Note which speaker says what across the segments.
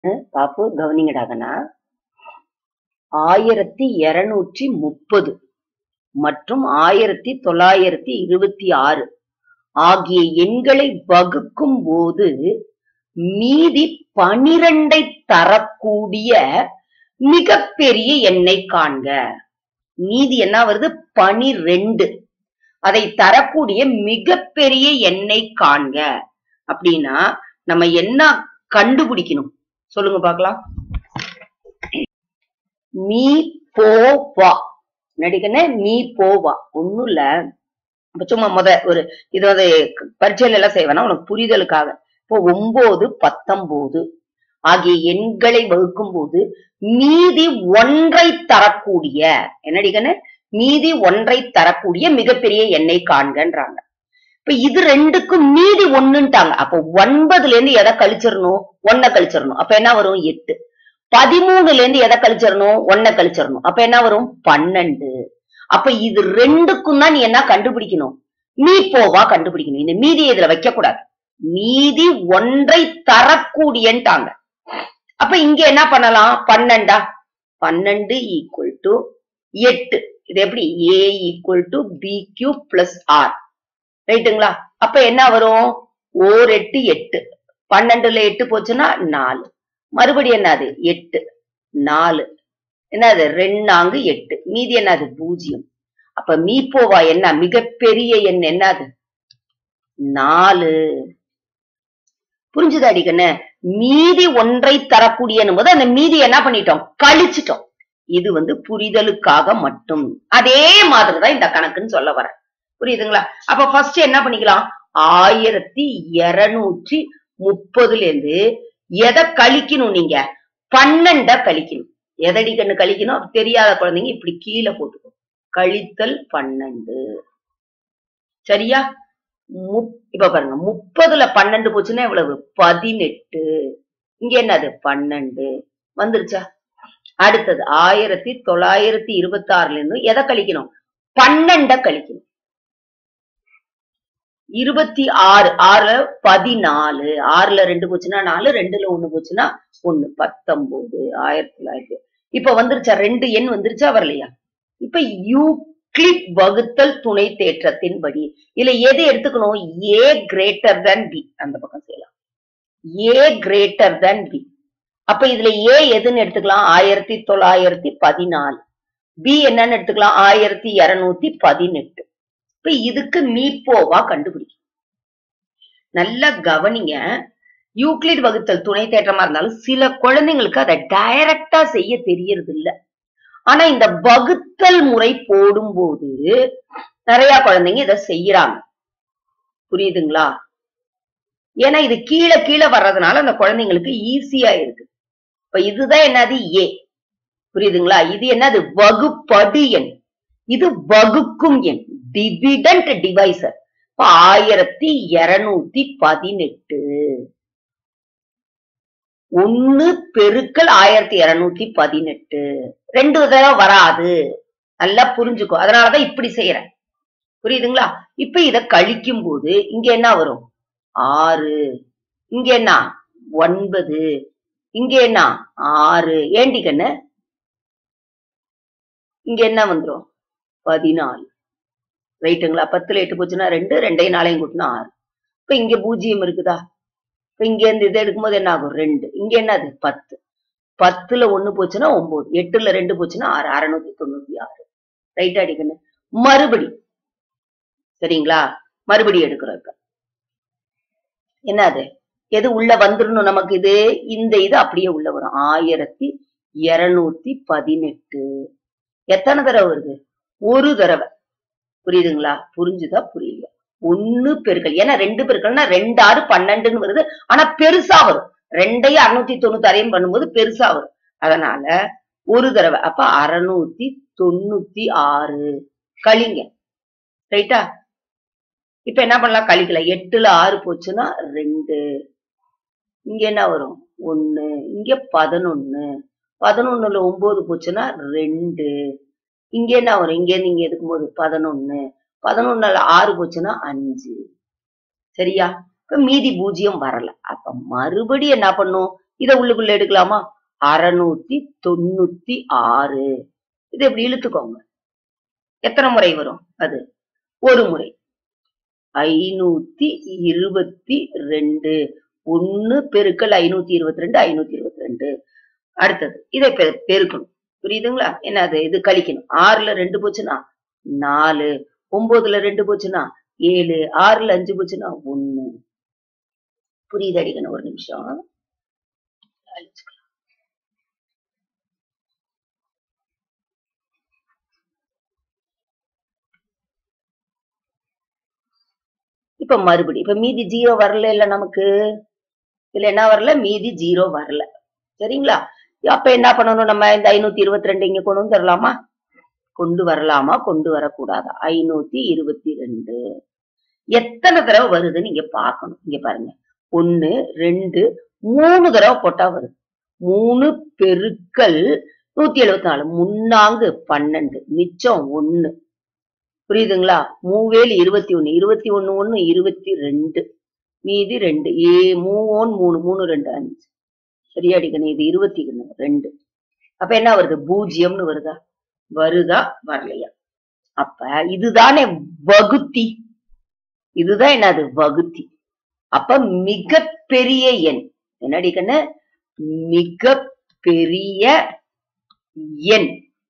Speaker 1: பாப்பு கவனிங்கடாகனா ஆயிரத்தி இருநூற்றி முப்பது மற்றும் ஆயிரத்தி தொள்ளாயிரத்தி இருபத்தி ஆறு ஆகிய எண்களை வகுக்கும் போது மீதி பனிரெண்டை தரக்கூடிய மிகப்பெரிய எண்ணை காண்க மீதி என்ன வருது பனிரெண்டு அதை தரக்கூடிய மிகப்பெரிய எண்ணை காண்க அப்படின்னா நம்ம என்ன கண்டுபிடிக்கணும் சொல்லுங்க பார்க்கலாம் மீ போ வா நடிகனே மீ போ வா ஒண்ணும் இல்ல இப்ப சும்மா முத ஒரு இது வந்து பரீட்சையில எல்லாம் செய்வேனா உனக்கு புரிதலுக்காக இப்போ ஒன்பது பத்தொன்பது ஆகிய எண்களை வகுக்கும் போது மீதி ஒன்றை தரக்கூடிய என்னடிகன்னு மீதி ஒன்றை தரக்கூடிய மிகப்பெரிய எண்ணை காண்கன்றாங்க இப்ப இது ரெண்டுக்கும் மீதி ஒண்ணுன்ட்டாங்க அப்போ ஒன்பதுல இருந்து எதை கழிச்சிடணும் ஒன்ன கழிச்சிடணும் அப்ப என்ன வரும் எட்டு பதிமூணுல இருந்து எதை கழிச்சிடணும் ஒன்ன கழிச்சிடணும் அப்ப என்ன வரும் பன்னெண்டு அப்ப இது ரெண்டுக்கும் தான் நீ என்ன கண்டுபிடிக்கணும் மீ போவா கண்டுபிடிக்கணும் இந்த மீதி இதுல வைக்க கூடாது மீதி ஒன்றை தரக்கூடியன்ட்டாங்க அப்ப இங்க என்ன பண்ணலாம் பன்னெண்டா பன்னெண்டு ஈக்குவல் டு எட்டு இது எப்படி A equal to B Q plus R ரைட்டுங்களா அப்ப என்ன வரும் ஓர் எட்டு எட்டு பன்னெண்டுல எட்டு போச்சுன்னா நாலு மறுபடியும் என்னது எட்டு நாலு என்னது ரெண்டாங்கு எட்டு மீதி என்னது பூஜ்ஜியம் அப்ப மீப்போவா என்ன மிகப்பெரிய எண் என்னது நாலு புரிஞ்சுதா அடிக்கண்ணு மீதி ஒன்றை தரக்கூடியனும் போது அந்த மீதி என்ன பண்ணிட்டோம் கழிச்சிட்டோம் இது வந்து புரிதலுக்காக மட்டும் அதே மாதிரிதான் இந்த கணக்குன்னு சொல்ல வரேன் புரியுதுங்களா அப்ப ஃபர்ஸ்ட் என்ன பண்ணிக்கலாம் ஆயிரத்தி இருநூற்றி முப்பதுல இருந்து எதை கழிக்கணும் நீங்க பன்னெண்ட கழிக்கணும் எதடி கண்ணு கழிக்கணும் தெரியாத குழந்தைங்க இப்படி கீழே போட்டுக்கோ கழித்தல் பன்னெண்டு சரியா முப்- இப்ப பாருங்க முப்பதுல பன்னெண்டு போச்சுன்னா எவ்வளவு பதினெட்டு இங்க என்னது பன்னெண்டு வந்துருச்சா அடுத்தது ஆயிரத்தி தொள்ளாயிரத்தி இருபத்தி ஆறுல இருந்து எதை கழிக்கணும் பன்னெண்ட கழிக்கணும் இருபத்தி ஆறு ஆறுல பதினாலு ஆறுல ரெண்டு போச்சுன்னா நாலு ரெண்டுல ஒண்ணு போச்சுன்னா ஒண்ணு பத்தொன்பது ஆயிரத்தி தொள்ளாயிரத்தி இப்ப வந்துருச்சா ரெண்டு எண் வந்துருச்சா வரலையா இப்ப யூக்ளிட் வகுத்தல் துணை தேற்றத்தின்படி இதுல எது எடுத்துக்கணும் ஏ கிரேட்டர் than பி அந்த பக்கம் செய்யலாம் ஏ கிரேட்டர் than பி அப்ப இதுல ஏ எதுன்னு எடுத்துக்கலாம் ஆயிரத்தி தொள்ளாயிரத்தி பதினாலு பி என்னன்னு எடுத்துக்கலாம் ஆயிரத்தி இருநூத்தி பதினெட்டு இப்ப இதுக்கு மீப்போவா கண்டுபிடிக்கும் நல்லா கவனிங்க யூக்ளிட் வகுத்தல் துணை தேற்றமா இருந்தாலும் சில குழந்தைங்களுக்கு அதை டைரக்டா செய்ய தெரியறது இல்ல ஆனா இந்த வகுத்தல் முறை போடும்போது நிறைய குழந்தைங்க இதை செய்யறாங்க புரியுதுங்களா ஏன்னா இது கீழே கீழே வர்றதுனால அந்த குழந்தைங்களுக்கு ஈஸியா இருக்கு இப்ப இதுதான் என்னது ஏ புரியுதுங்களா இது என்னது வகுப்படு எண் இது வகுக்கும் எண் டிவிடன்ட் டிவைசர் இப்ப ஆயிரத்தி இருநூத்தி பதினெட்டு ஒன்னு பெருக்கல் ஆயிரத்தி இருநூத்தி பதினெட்டு ரெண்டு தடவை வராது நல்லா புரிஞ்சுக்கோ அதனாலதான் இப்படி செய்யறேன் புரியுதுங்களா இப்ப இத கழிக்கும் போது இங்க என்ன வரும் ஆறு இங்க என்ன ஒன்பது இங்க என்ன ஆறு ஏண்டி கண்ணு இங்க என்ன வந்துரும் பதினாலு ரைட்டுங்களா பத்துல எட்டு போச்சுன்னா ரெண்டு ரெண்டையும் நாளையும் கூட்டினா ஆறு இப்ப இங்க பூஜ்ஜியம் இருக்குதா இப்ப இங்க இருந்து இதை எடுக்கும்போது என்ன ஆகும் ரெண்டு இங்க என்னது பத்து பத்துல ஒண்ணு போச்சுன்னா ஒன்பது எட்டுல ரெண்டு போச்சுன்னா ஆறு அறுநூத்தி தொண்ணூத்தி ஆறு ரைட் அடிக்கணும் மறுபடி சரிங்களா மறுபடி எடுக்கிறோம் இப்ப என்னது எது உள்ள வந்துடணும் நமக்கு இது இந்த இது அப்படியே உள்ள வரும் ஆயிரத்தி இருநூத்தி பதினெட்டு எத்தனை தடவை வருது ஒரு தடவை புரியுதுங்களா புரிஞ்சுதா புரியல ஒண்ணு பெருக்கல் ஏன்னா ரெண்டு பெருக்கல்னா ரெண்டு ஆறு பன்னெண்டுன்னு வருது ஆனா பெருசா வரும் ரெண்டையும் அறுநூத்தி தொண்ணூத்தி ஆறையும் பண்ணும்போது பெருசா வரும் அதனால ஒரு தடவை அப்ப அறுநூத்தி தொண்ணூத்தி ஆறு கழிங்க ரைட்டா இப்ப என்ன பண்ணலாம் கழிக்கலாம் எட்டுல ஆறு போச்சுன்னா ரெண்டு இங்க என்ன வரும் ஒண்ணு இங்க பதினொன்னு பதினொன்னுல ஒன்பது போச்சுன்னா ரெண்டு இங்க என்ன வரும் இங்க இருந்து இங்க எடுக்கும்போது பதினொன்னு பதினொன்னுல ஆறு போச்சுன்னா அஞ்சு சரியா இப்ப மீதி பூஜ்ஜியம் வரல அப்ப மறுபடியும் என்ன பண்ணும் இத உள்ளுக்குள்ள எடுக்கலாமா அறுநூத்தி தொண்ணூத்தி ஆறு இது எப்படி இழுத்துக்கோங்க எத்தனை முறை வரும் அது ஒரு முறை ஐநூத்தி இருபத்தி ரெண்டு ஒன்னு பெருக்கல் ஐநூத்தி இருபத்தி ரெண்டு ஐநூத்தி இருபத்தி ரெண்டு அடுத்தது இதை பெ- பெருக்கணும் புரியுதுங்களா என்னது இது கழிக்கணும் ஆறுல ரெண்டு போச்சுன்னா நாலு ஒன்பதுல ரெண்டு போச்சுன்னா ஏழு ஆறுல அஞ்சு போச்சுன்னா ஒண்ணு புரியுது அடிக்கணும் ஒரு நிமிஷம் அழிச்சுக்கலாம். இப்ப மறுபடி இப்ப மீதி ஜீரோ வரல இல்ல நமக்கு இதுல என்ன வரல மீதி ஜீரோ வரல சரிங்களா அப்ப என்ன பண்ணணும் நம்ம இந்த ஐநூத்தி இருபத்தி ரெண்டு இங்க கொண்டு வந்துடலாமா கொண்டு வரலாமா கொண்டு வரக்கூடாதா ஐநூத்தி இருபத்தி ரெண்டு எத்தனை தடவை வருதுன்னு இங்க பார்க்கணும் இங்க பாருங்க ஒண்ணு ரெண்டு மூணு தடவை போட்டா வருது மூணு பெருக்கல் நூத்தி எழுபத்தி நாலு முன்னாங்கு பன்னெண்டு மிச்சம் ஒண்ணு புரியுதுங்களா மூவேல் இருபத்தி ஒண்ணு இருபத்தி ஒண்ணு ஒண்ணு இருபத்தி ரெண்டு மீதி ரெண்டு ஏ மூணு மூணு மூணு ரெண்டு அஞ்சு சரியா அடிக்கணும் இது இருபத்தி ஒண்ணு ரெண்டு அப்ப என்ன வருது பூஜ்ஜியம்னு வருதா வருதா வரலையா அப்ப இதுதானே வகுத்தி இதுதான் என்னது வகுத்தி அப்ப மிக பெரிய எண் என்ன அடிக்கண்ணு மிக பெரிய எண்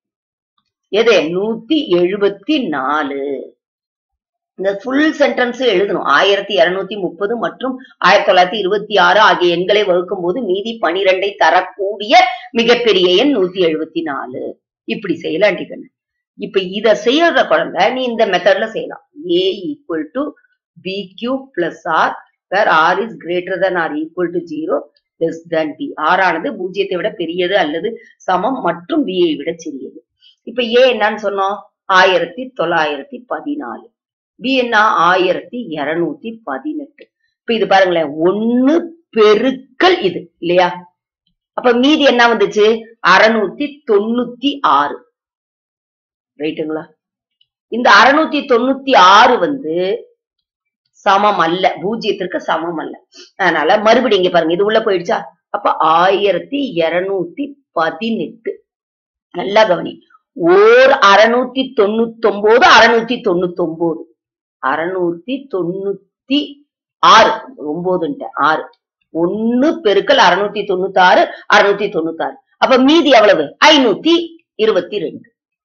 Speaker 1: எது நூத்தி எழுபத்தி நாலு இந்த ஃபுல் சென்டென்ஸ் எழுதணும் ஆயிரத்தி இருநூத்தி முப்பது மற்றும் ஆயிரத்தி தொள்ளாயிரத்தி இருபத்தி ஆறு ஆகிய எண்களை வகுக்கும் போது மீதி பனிரெண்டை தரக்கூடிய மிகப்பெரிய எண் நூத்தி எழுபத்தி நாலு இப்படி செய்யலாம் கண்ணு இப்ப இத செய்யற குழந்தை நீ இந்த மெத்தட்ல செய்யலாம் A equal to B Q plus R where R is greater than R equal to zero less than B R ஆனது பூஜ்ஜியத்தை விட பெரியது அல்லது சமம் மற்றும் b ஐ விட சிறியது இப்ப ஏ என்னன்னு சொன்னோம் ஆயிரத்தி தொள்ளாயிரத்தி பதினாலு பி என்ன ஆயிரத்தி இருநூத்தி பதினெட்டு இப்ப இது பாருங்களேன் ஒண்ணு பெருக்கல் இது இல்லையா அப்ப மீதி என்ன வந்துச்சு அறுநூத்தி தொண்ணூத்தி ஆறு ரைட்டுங்களா இந்த அறுநூத்தி தொண்ணூத்தி ஆறு வந்து சமம் அல்ல பூஜ்ஜியத்திற்கு சமம் அல்ல அதனால மறுபடியும் இங்க பாருங்க இது உள்ள போயிடுச்சா அப்ப ஆயிரத்தி இருநூத்தி பதினெட்டு நல்லா கவனி ஓர் அறுநூத்தி தொண்ணூத்தி ஒன்பது அறுநூத்தி தொண்ணூத்தி ஒன்பது அறுநூத்தி தொண்ணூத்தி ஆறு ஒன்பதுன்ட்டு ஆறு ஒண்ணு பெருக்கல் அறுநூத்தி தொண்ணூத்தி ஆறு அறுநூத்தி தொண்ணூத்தி ஆறு அப்ப மீதி எவ்வளவு ஐநூத்தி இருபத்தி ரெண்டு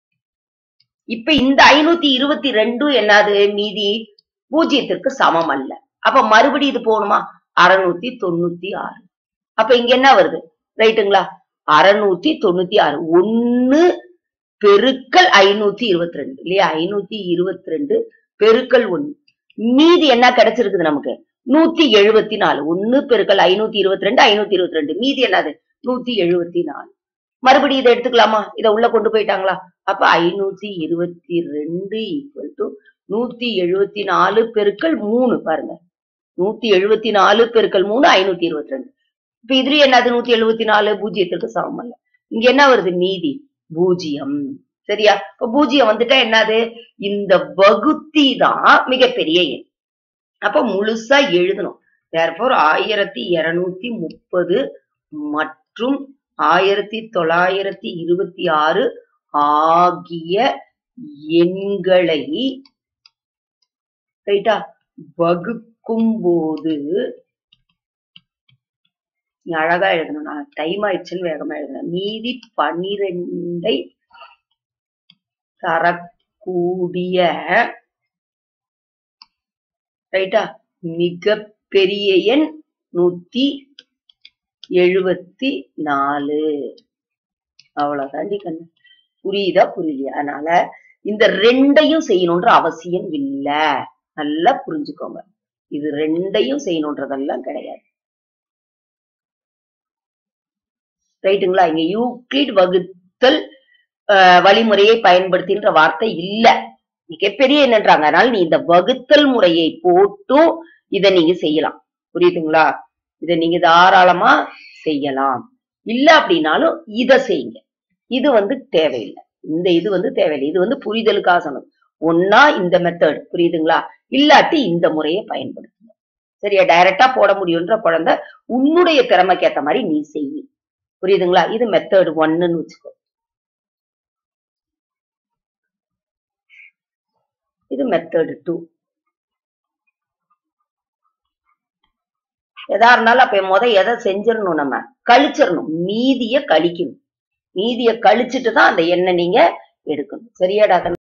Speaker 1: இப்ப இந்த ஐநூத்தி இருபத்தி ரெண்டு என்னது மீதி பூஜ்ஜியத்திற்கு சமம் அல்ல அப்ப மறுபடி இது போகணுமா அறுநூத்தி தொண்ணூத்தி ஆறு அப்ப இங்க என்ன வருது ரைட்டுங்களா அறுநூத்தி தொண்ணூத்தி ஆறு ஒண்ணு பெருக்கல் ஐநூத்தி இருபத்தி ரெண்டு இல்லையா ஐநூத்தி இருபத்தி ரெண்டு பெருக்கல் ஒண்ணு மீதி என்ன கிடைச்சிருக்குது நமக்கு நூத்தி எழுபத்தி நாலு ஒண்ணு பெருக்கல் ஐநூத்தி இருபத்தி ரெண்டு ஐநூத்தி இருபத்தி ரெண்டு மீதி என்னது நூத்தி எழுபத்தி நாலு மறுபடியும் இதை எடுத்துக்கலாமா இதை உள்ள கொண்டு போயிட்டாங்களா அப்ப ஐநூத்தி இருபத்தி ரெண்டு ஈக்குவல் டு நூத்தி எழுபத்தி நாலு பெருக்கல் மூணு பாருங்க நூத்தி எழுபத்தி நாலு பெருக்கல் மூணு ஐநூத்தி இருபத்தி ரெண்டு இப்ப இதுலயும் என்னது நூத்தி எழுபத்தி நாலு பூஜ்ஜியத்திற்கு சமம் அல்ல இங்க என்ன வருது மீதி பூஜ்ஜியம் சரியா இப்ப பூஜ்ஜியம் வந்துட்டா என்னது இந்த வகுத்தி தான் மிகப்பெரிய எண் அப்ப முழுசா எழுதணும் therefore ஆயிரத்தி இருநூத்தி முப்பது மற்றும் ஆயிரத்தி தொள்ளாயிரத்தி இருபத்தி ஆறு ஆகிய எண்களை ரைட்டா வகுக்கும் போது நீ அழகா எழுதணும் நான் டைம் ஆயிடுச்சுன்னு வேகமா எழுதுனேன் மீதி பனிரெண்டை தரக்கூடிய ரைட்டா மிக பெரிய எண் நூத்தி எழுபத்தி நாலு அவ்வளவுதாண்டி கண்ணு புரியுதா புரியலையா அதனால இந்த ரெண்டையும் செய்யணும்ன்ற அவசியம் இல்ல நல்லா புரிஞ்சுக்கோங்க இது ரெண்டையும் செய்யணுன்றதெல்லாம் கிடையாது ரைட்டுங்களா இங்க யூக்ளிட் வகுத்தல் அஹ், வழிமுறையை பயன்படுத்தின்ற வார்த்தை இல்ல மிகப்பெரிய என்னன்றாங்க அதனால நீ இந்த வகுத்தல் முறையை போட்டும் இத நீங்க செய்யலாம் புரியுதுங்களா இத நீங்க தாராளமா செய்யலாம் இல்ல அப்படின்னாலும் இத செய்யுங்க இது வந்து தேவையில்லை இந்த இது வந்து தேவையில்லை இது வந்து புரிதலுக்காக சொன்னது ஒன்னா இந்த மெத்தட் புரியுதுங்களா இல்லாட்டி இந்த முறையை பயன்படுத்துங்க சரியா டைரக்டா போட முடியுன்ற குழந்தை உன்னுடைய திறமைக்கு ஏத்த மாதிரி நீ செய் புரியுதுங்களா இது மெத்தட் ஒன்னுன்னு வச்சுக்கோ இது மெத்தட் டூ எதா இருந்தாலும் அப்ப முத எதை செஞ்சிடணும் நம்ம கழிச்சிடணும் மீதிய கழிக்கணும் மீதிய கழிச்சிட்டு தான் அந்த எண்ணெய் நீங்க எடுக்கணும் சரியாடா